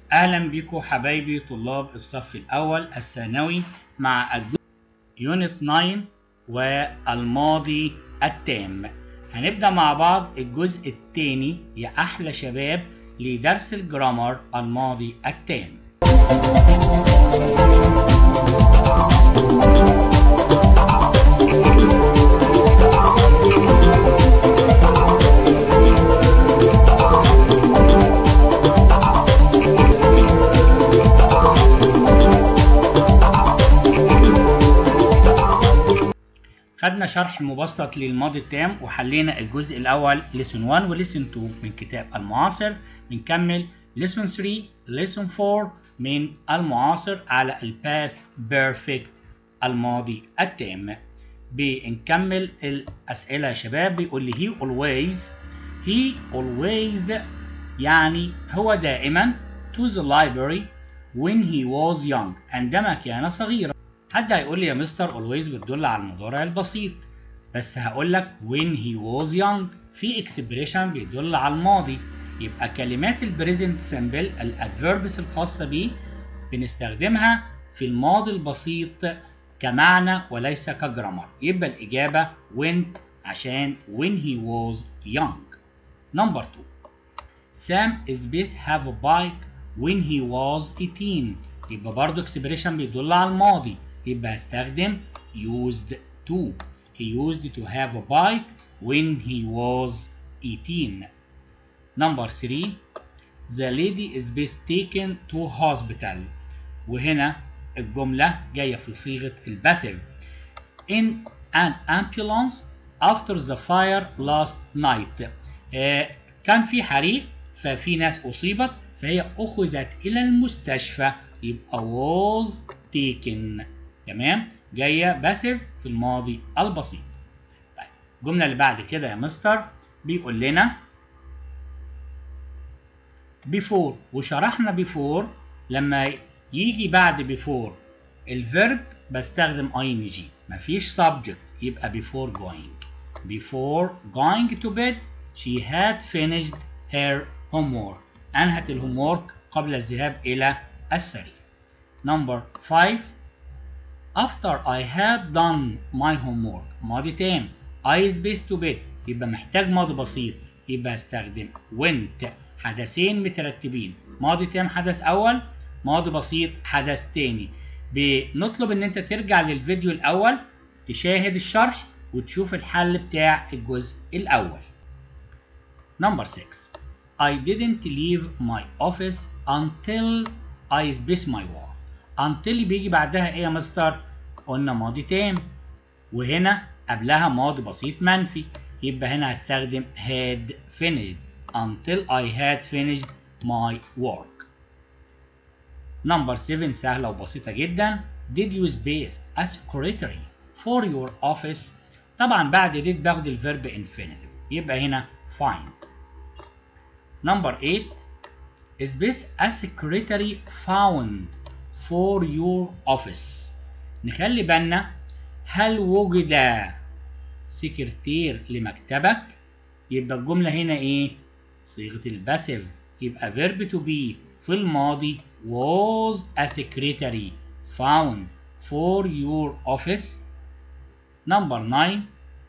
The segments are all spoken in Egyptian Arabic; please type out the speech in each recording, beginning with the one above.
أهلا بكم حبايبي طلاب الصف الأول الثانوي مع الجزء يونت 9 والماضي التام هنبدأ مع بعض الجزء الثاني يا أحلى شباب لدرس الجرامر الماضي التام خدنا شرح مبسط للماضي التام وحلينا الجزء الأول لسون 1 ولسون 2 من كتاب المعاصر بنكمل لسون 3 لسون 4 من المعاصر على الباست بيرفكت الماضي التام بنكمل الأسئلة يا شباب بيقول لي he always he always يعني هو دائما to the library when he was young عندما كان صغيرا حد هيقول لي يا مستر always بتدل على المضارع البسيط بس هقول لك when he was young في expression بيدل على الماضي يبقى كلمات البريزنت سمبل الادفيربس الخاصه بيه بنستخدمها في الماضي البسيط كمعنى وليس كجرامر يبقى الاجابه when عشان when he was young number 2 Sam is best have a bike when he was 18 يبقى برضه expression بيدل على الماضي يبقى هستخدم used to he used to have a bike when he was 18 number 3 the lady is best taken to hospital وهنا الجملة جاية في صيغة الباسيف in an ambulance after the fire last night آه كان في حريق ففي ناس أصيبت فهي أخذت إلى المستشفى يبقى was taken تمام جايه باسيف في الماضي البسيط طيب الجمله اللي بعد كده يا مستر بيقول لنا بيفور وشرحنا بيفور لما يجي بعد بيفور الفيرب بستخدم ing مفيش subject يبقى before going before going to bed she had finished her homework أنهت الهومورك قبل الذهاب إلى السرير number 5 after I had done my homework ماضي تام I spaced to bed يبقى محتاج ماضي بسيط يبقى استخدم went حدثين مترتبين ماضي تام حدث أول ماضي بسيط حدث تاني بنطلب ان انت ترجع للفيديو الاول تشاهد الشرح وتشوف الحل بتاع الجزء الاول number 6 I didn't leave my office until I spaced my work until بيجي بعدها ايه يا مستر قلنا ماضي تام وهنا قبلها ماضي بسيط منفي يبقى هنا هستخدم had finished until I had finished my work number 7 سهلة وبسيطة جدا did you space a secretary for your office طبعا بعد did باخد الفيرب infinitive يبقى هنا find number 8 space a secretary found for your office نخلي بالنا هل وجد سكرتير لمكتبك يبقى الجملة هنا ايه صيغة الباسيف يبقى verb to be في الماضي was a secretary found for your office number 9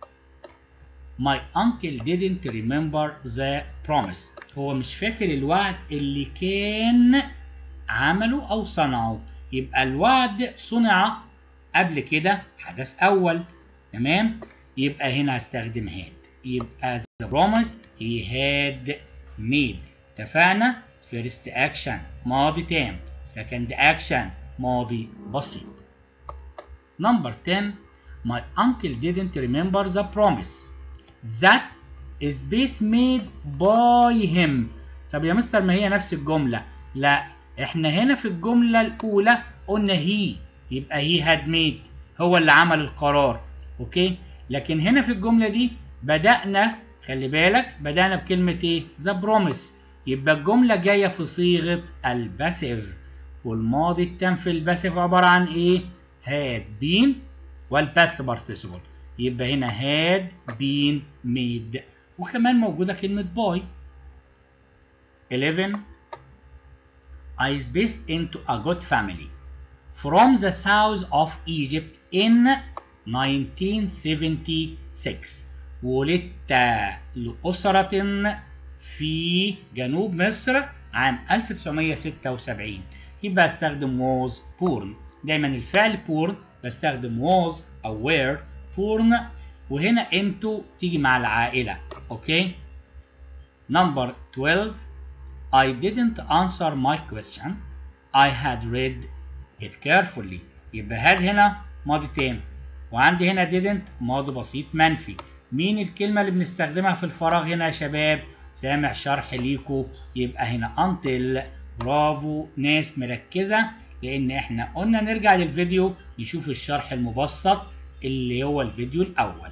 my uncle didn't remember the promise هو مش فاكر الوعد اللي كان عمله أو صنعه يبقى الوعد صنع قبل كده حدث أول تمام يبقى هنا هستخدم had يبقى the promise he had made اتفقنا first action ماضي تام second action ماضي بسيط number 10 my uncle didn't remember the promise that is best made by him طب يا مستر ما هي نفس الجملة لا احنا هنا في الجملة الأولى قلنا هي يبقى هي هاد ميد هو اللي عمل القرار اوكي لكن هنا في الجملة دي بدأنا خلي بالك بدأنا بكلمة ايه ذا بروميس يبقى الجملة جاية في صيغة الباسيف والماضي التام في الباسيف عبارة عن ايه had been والباست participle يبقى هنا had been made وكمان موجودة كلمة باي 11 I spaced into a good family from the south of Egypt in 1976 ولدت لأسرة في جنوب مصر عام 1976 يبقى استخدم was born دايما الفعل born بستخدم was أو were born وهنا into تيجي مع العائلة اوكي number 12 I didn't answer my question I had read it carefully يبقى had هنا ماضي تام وعندي هنا didn't ماضي بسيط منفي مين الكلمة اللي بنستخدمها في الفراغ هنا يا شباب سامع شرح ليكو يبقى هنا until برافو ناس مركزة لأن احنا قلنا نرجع للفيديو نشوف الشرح المبسط اللي هو الفيديو الأول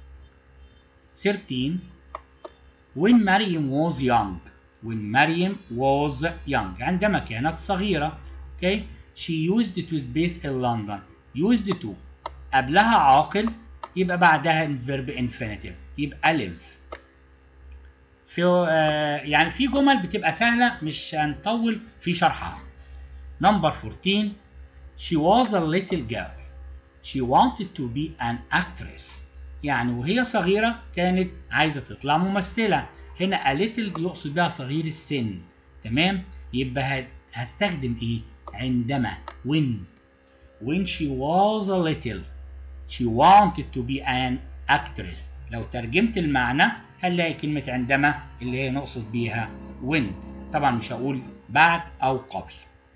13 When Maryam was young when Maryam was young عندما كانت صغيرة okay she used to space in London used to قبلها عاقل يبقى بعدها الفيرب infinitive يبقى live في آه يعني في جمل بتبقى سهلة مش هنطول في شرحها number 14 she was a little girl she wanted to be an actress يعني وهي صغيرة كانت عايزة تطلع ممثلة هنا a little يقصد بها صغير السن تمام يبقى هستخدم ايه عندما when when she was a little she wanted to be an actress لو ترجمت المعنى هنلاقي كلمة عندما اللي هي نقصد بيها when طبعا مش هقول بعد أو قبل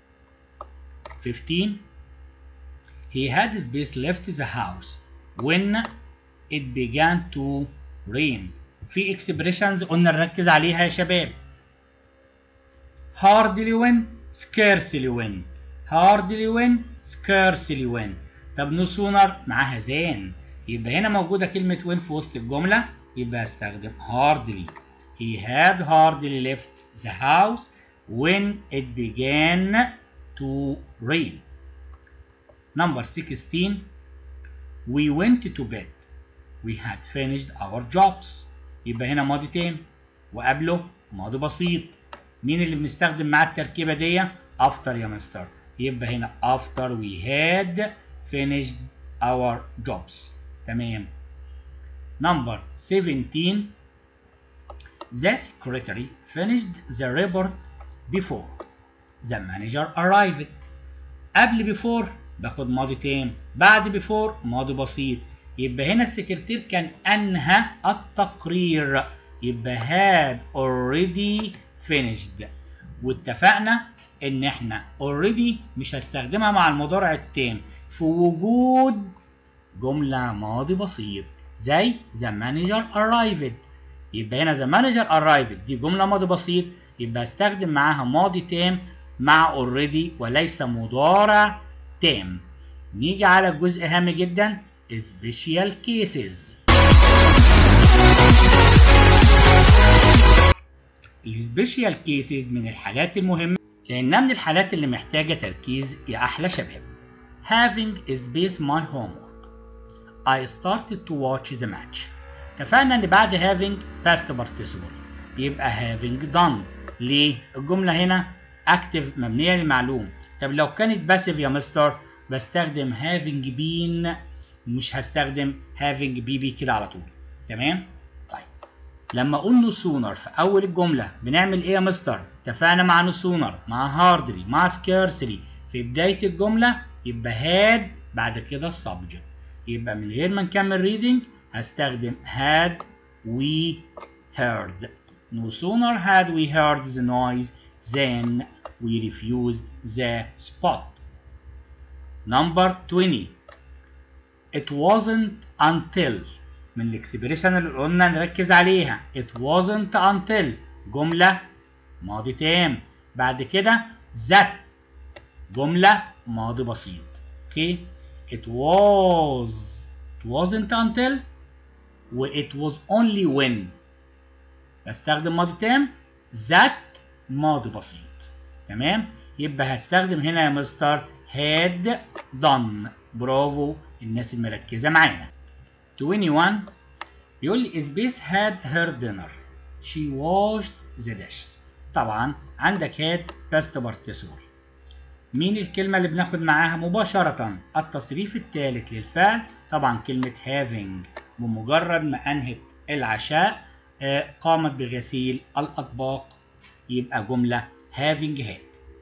15 He had space left the house when it began to rain في expressions قلنا نركز عليها يا شباب hardly when scarcely when hardly when scarcely when طب no sooner معاها than يبقى هنا موجودة كلمة when في وسط الجملة يبقى استخدم hardly he had hardly left the house when it began to rain number 16 we went to bed we had finished our jobs يبقى هنا ماضي تام وقبله ماضي بسيط مين اللي بنستخدم معاه التركيبة دي after يا مستر يبقى هنا after we had finished our jobs تمام number 17 the secretary finished the report before the manager arrived قبل before باخد ماضي تام بعد before ماضي بسيط يبقى هنا السكرتير كان أنهى التقرير يبقى had already finished واتفقنا ان احنا already مش هستخدمها مع المضارع التام في وجود جملة ماضي بسيط زي the manager arrived يبقى هنا the manager arrived دي جملة ماضي بسيط يبقى استخدم معاها ماضي تام مع already وليس مضارع تام نيجي على الجزء هام جدا special cases السبيشال كيسز من الحالات المهمة لأنها من الحالات اللي محتاجة تركيز يا أحلى شباب having space my homework I started to watch the match اتفقنا ان بعد having past participle يبقى having done ليه الجملة هنا active مبنية للمعلوم طب لو كانت passive يا مستر بستخدم having been مش هستخدم having بي بي كده على طول تمام طيب لما اقول no sooner في اول الجمله بنعمل ايه يا مستر اتفقنا مع no sooner مع hardly مع scarcely في بدايه الجمله يبقى had بعد كده السبجكت يبقى من غير ما نكمل reading هستخدم had we heard no sooner had we heard the noise than we refused the spot number 20 it wasn't until من الاكسبريشن اللي قلنا نركز عليها it wasn't until جملة ماضي تام بعد كده that جملة ماضي بسيط اوكي it was it wasn't until و it was only when بستخدم ماضي تام that ماضي بسيط تمام يبقى هستخدم هنا يا مستر had done برافو الناس المركزة معانا 21 بيقول لي سبيس had her dinner she washed the dishes طبعا عندك had past participle مين الكلمة اللي بناخد معاها مباشرة التصريف الثالث للفعل طبعا كلمة having بمجرد ما أنهت العشاء آه، قامت بغسيل الأطباق يبقى جملة having had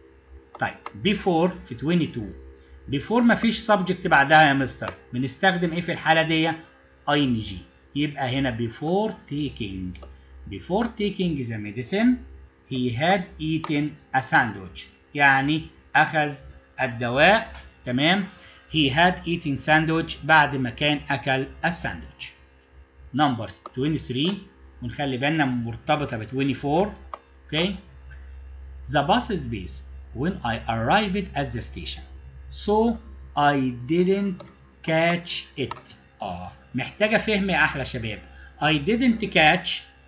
طيب before في 22 before مفيش subject بعدها يا مستر بنستخدم ايه في الحالة دي ing يبقى هنا before taking before taking the medicine he had eaten a sandwich يعني أخذ الدواء تمام he had eaten sandwich بعد ما كان أكل الساندويتش numbers 23 ونخلي بالنا مرتبطة ب 24 okay the bus is based when I arrived at the station so I didn't catch it اه محتاجة فهم يا أحلى شباب I didn't catch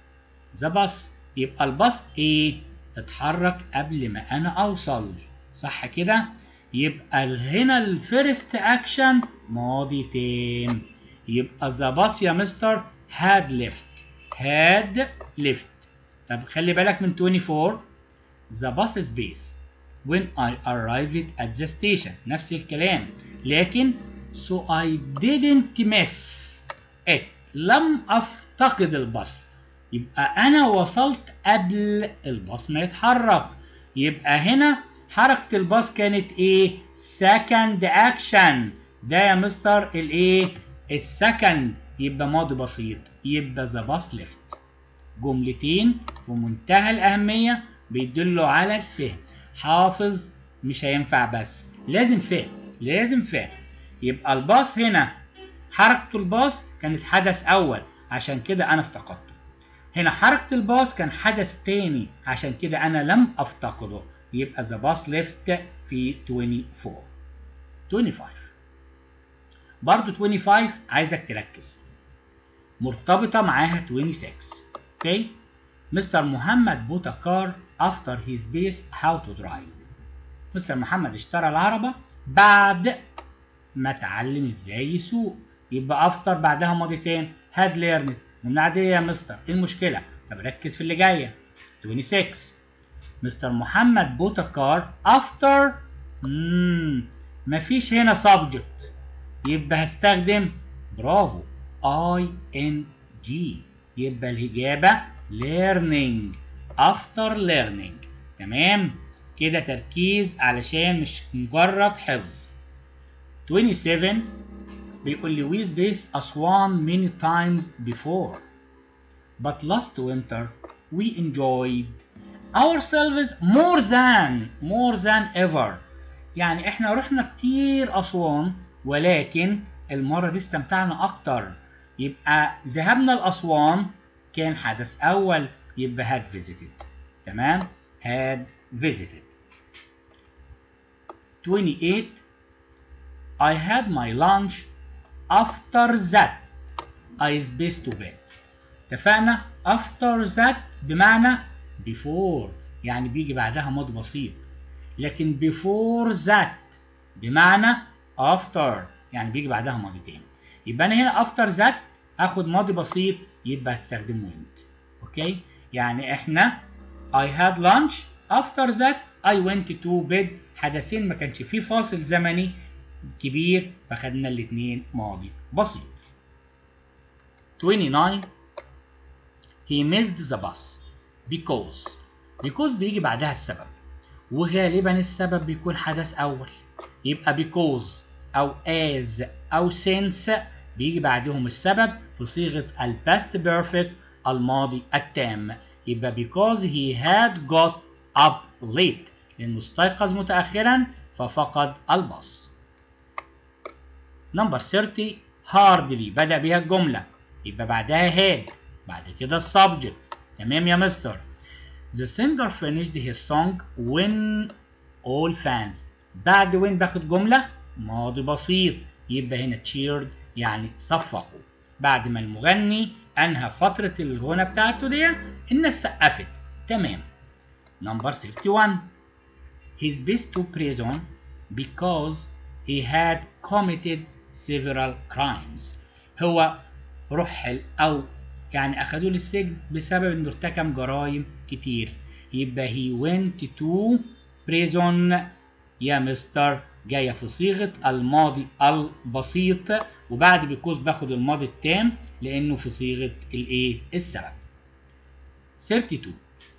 the bus يبقى الباص ايه اتحرك قبل ما انا اوصل صح كده يبقى هنا الفيرست اكشن ماضي تام يبقى the bus يا مستر had left had left طب خلي بالك من 24 the bus is based when I arrived at the station نفس الكلام لكن so I didn't miss it لم افتقد الباص يبقى انا وصلت قبل الباص ما يتحرك يبقى هنا حركة الباص كانت ايه second action ده يا مستر الايه السكند يبقى ماضي بسيط يبقى the bus left جملتين بمنتهى الأهمية بيدلوا على الفهم حافظ مش هينفع بس لازم فهم لازم فهم يبقى الباص هنا حركة الباص كانت حدث أول عشان كده أنا افتقدته هنا حركة الباص كان حدث تاني عشان كده أنا لم أفتقده يبقى the bus left في 24 25 برضو 25 عايزك تركز مرتبطة معاها 26 اوكي مستر محمد bought a car after his base how to drive مستر محمد اشترى العربة بعد ما اتعلم ازاي يسوق يبقى after بعدها ماضي تاني had learned من عادية يا مستر ايه المشكلة طب ركز في اللي جاية 26 مستر محمد bought a car after مم. مفيش هنا subject يبقى هستخدم برافو I N G يبقى الإجابة learning after learning تمام كده تركيز علشان مش مجرد حفظ 27 بيقول لي we spaced أسوان many times before but last winter we enjoyed ourselves more than more than ever يعني احنا رحنا كتير أسوان ولكن المرة دي استمتعنا أكتر يبقى ذهابنا لأسوان كان حدث أول يبقى had visited تمام had visited 28 I had my lunch after that I spaced to bed اتفقنا after that بمعنى before يعني بيجي بعدها ماضي بسيط لكن before that بمعنى after يعني بيجي بعدها ماضي تاني يبقى انا هنا after that اخد ماضي بسيط يبقى استخدم went اوكي يعني احنا I had lunch after that I went to bed حدثين ما كانش فيه فاصل زمني كبير فخدنا الاتنين ماضي بسيط 29 he missed the bus because because بيجي بعدها السبب وغالبا السبب بيكون حدث اول يبقى because او as او since بيجي بعدهم السبب في صيغة ال past perfect الماضي التام يبقى because he had got up late لأنه استيقظ متأخرا ففقد الباص نمبر 30 hardly بدأ بها الجملة يبقى بعدها had بعد كده السبجكت تمام يا مستر The singer finished his song when all fans بعد when باخد جملة ماضي بسيط يبقى هنا cheered يعني صفقوا بعد ما المغني انهى فترة الغنى بتاعته دي الناس سقفت تمام نمبر 61 He's based to prison because he had committed several crimes هو رحل او يعني اخدوه للسجن بسبب انه ارتكب جرائم كتير يبقى he went to prison يا مستر جايه في صيغه الماضي البسيط وبعد بيكوز باخد الماضي التام لانه في صيغه الايه السبب 32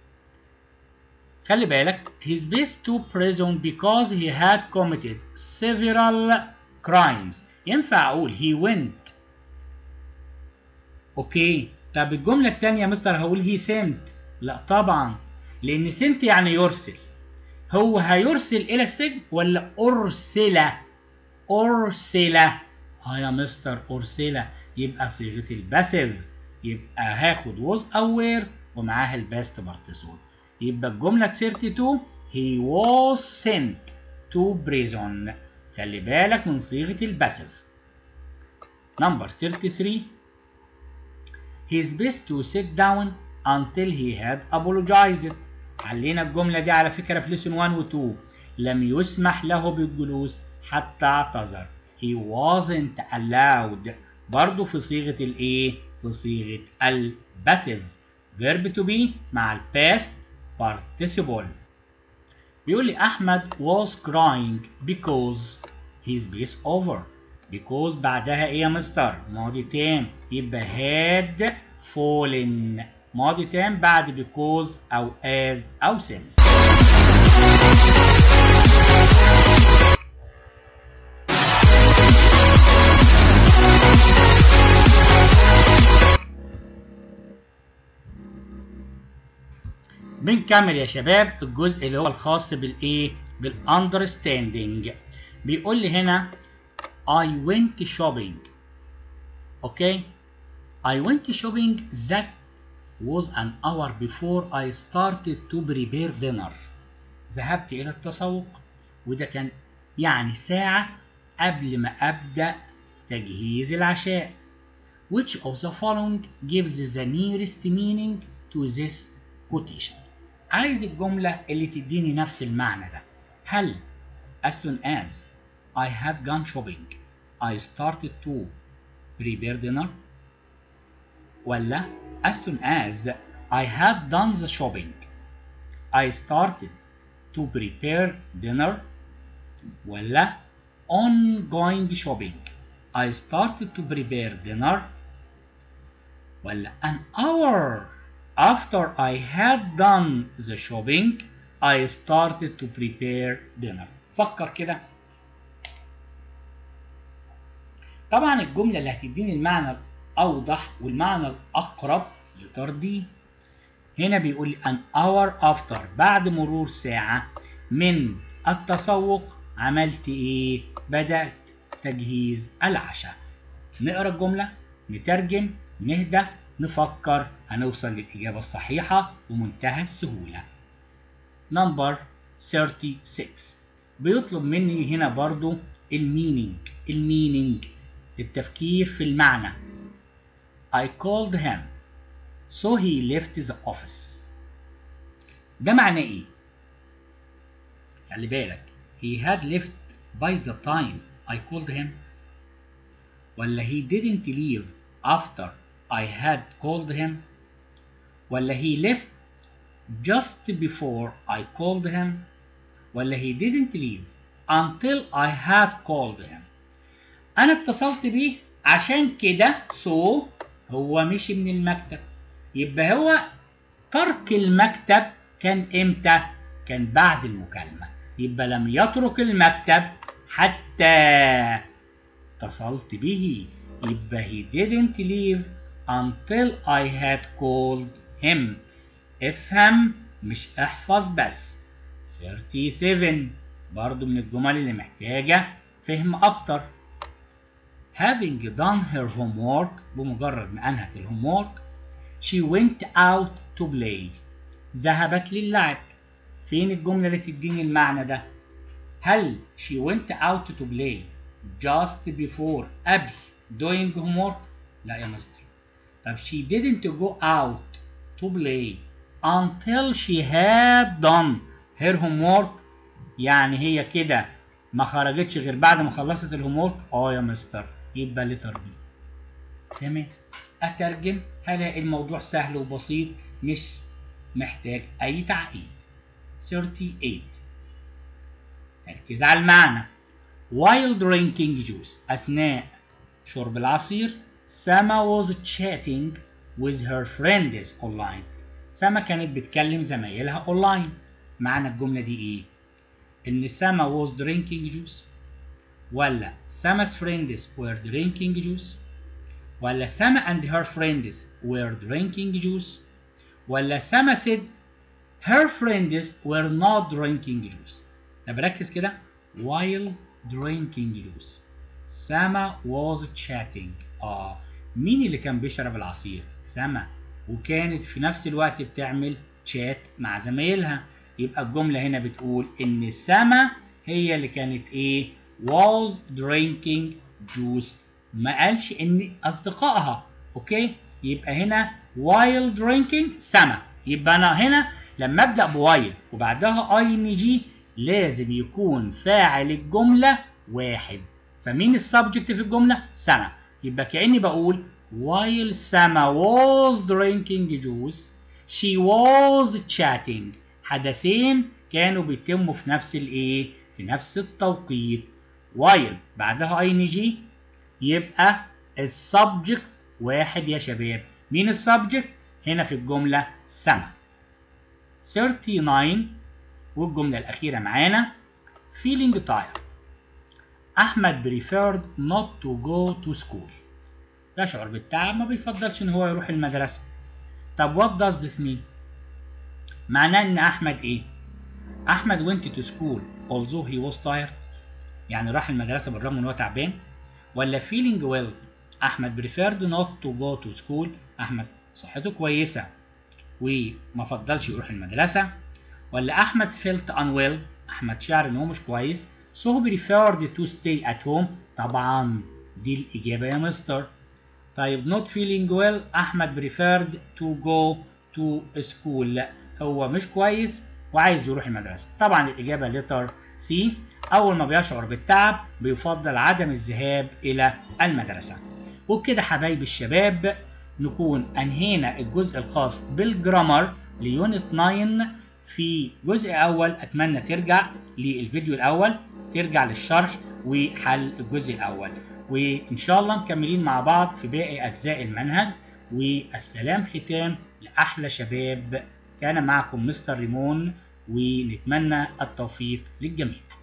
خلي بالك he's based to prison because he had committed several crimes ينفع اقول he went اوكي طب الجمله الثانيه يا مستر هقول he sent لا طبعا لان sent يعني يرسل هو هيرسل الى السجن ولا ارسل ارسل اه يا مستر ارسل يبقى صيغه الباسيف يبقى هاخد was او were ومعاها الباست بارتيسيبل يبقى الجمله 32 he was sent to prison خلي بالك من صيغه الباسيف نمبر 33 he is best to sit down until he had apologized حلينا الجملة دي على فكرة في ليسون 1 و 2 لم يسمح له بالجلوس حتى اعتذر he wasn't allowed برضو في صيغة الايه في صيغة الباسيف verb to be مع الباست participle بيقول لي أحمد was crying because his base over because بعدها ايه يا مستر ماضي تام يبقى had fallen ماضي تام بعد because او as او since بنكمل يا شباب الجزء اللي هو الخاص بالايه بالاندرستاندينج بيقول لي هنا I went shopping okay I went shopping that was an hour before I started to prepare dinner ذهبت إلى التسوق وده كان يعني ساعة قبل ما أبدأ تجهيز العشاء which of the following gives the nearest meaning to this quotation عايز الجملة اللي تديني نفس المعنى ده هل as soon as I had gone shopping I started to prepare dinner ولا as soon as I had done the shopping I started to prepare dinner ولا on going shopping I started to prepare dinner ولا an hour after I had done the shopping I started to prepare dinner فكر كده طبعا الجملة اللي هتديني المعنى الأوضح والمعنى الأقرب لتردي هنا بيقول لي an hour after بعد مرور ساعة من التسوق عملت ايه؟ بدأت تجهيز العشاء نقرا الجملة نترجم نهدى نفكر هنوصل للإجابة الصحيحة بمنتهى السهولة نمبر 36 بيطلب مني هنا برضو المينينج المينينج التفكير في المعنى I called him so he left the office ده معناه ايه؟ خلي بالك he had left by the time I called him ولا he didn't leave after I had called him ولا he left just before I called him ولا he didn't leave until I had called him أنا اتصلت بيه عشان كده so هو مشي من المكتب يبقى هو ترك المكتب كان امتى؟ كان بعد المكالمة يبقى لم يترك المكتب حتى اتصلت به يبقى he didn't leave until I had called him افهم مش احفظ بس 37 برضو من الجمل اللي محتاجة فهم أكتر having done her homework بمجرد ما أنهت الهومورك she went out to play ذهبت للعب فين الجملة اللي تديني المعنى ده هل she went out to play just before قبل doing homework لا يا مستر طب she didn't go out to play until she had done her homework يعني هي كده ما خرجتش غير بعد ما خلصت الهومورك اه يا مستر يبقى لتر بي تمام اترجم هلاقي الموضوع سهل وبسيط مش محتاج اي تعقيد 38 ركز على المعنى while drinking juice أثناء شرب العصير سما was chatting with her friends online سما كانت بتكلم زمايلها اونلاين معنى الجملة دي ايه؟ ان سما was drinking juice ولا سما's friends were drinking juice ولا سما and her friends were drinking juice ولا سما said her friends were not drinking juice طب ركز كده while drinking juice سما was chatting اه مين اللي كان بيشرب العصير سما وكانت في نفس الوقت بتعمل تشات مع زمايلها يبقى الجملة هنا بتقول إن سما هي اللي كانت إيه was drinking juice ما قالش إن أصدقائها أوكي يبقى هنا while drinking سما يبقى أنا هنا لما أبدأ بوايل وبعدها اي ان جي لازم يكون فاعل الجملة واحد فمين السبجكت في الجملة؟ سما يبقى كأني بقول while Sama was drinking juice she was chatting حدثين كانوا بيتموا في نفس الايه في نفس التوقيت while بعدها اي ان جي يبقى السبجكت واحد يا شباب مين السبجكت هنا في الجملة سما 39 والجملة الأخيرة معانا feeling tired أحمد preferred not to go to school يشعر بالتعب ما بيفضلش ان هو يروح المدرسة طب what does this mean معناه ان احمد ايه احمد went to school although he was tired يعني راح المدرسة بالرغم ان هو تعبان ولا feeling well احمد preferred not to go to school احمد صحته كويسة وما فضلش يروح المدرسة ولا احمد felt unwell احمد شعر ان هو مش كويس so he preferred to stay at home طبعا دي الاجابة يا مستر طيب not feeling well أحمد preferred to go to school لا هو مش كويس وعايز يروح المدرسة طبعا الإجابة لتر سي أول ما بيشعر بالتعب بيفضل عدم الذهاب إلى المدرسة وبكده حبايبي الشباب نكون أنهينا الجزء الخاص بالجرامر ليونت 9 في جزء أول أتمنى ترجع للفيديو الأول ترجع للشرح وحل الجزء الأول وإن شاء الله مكملين مع بعض في باقي أجزاء المنهج والسلام ختام لأحلى شباب كان معكم مستر ريمون ونتمنى التوفيق للجميع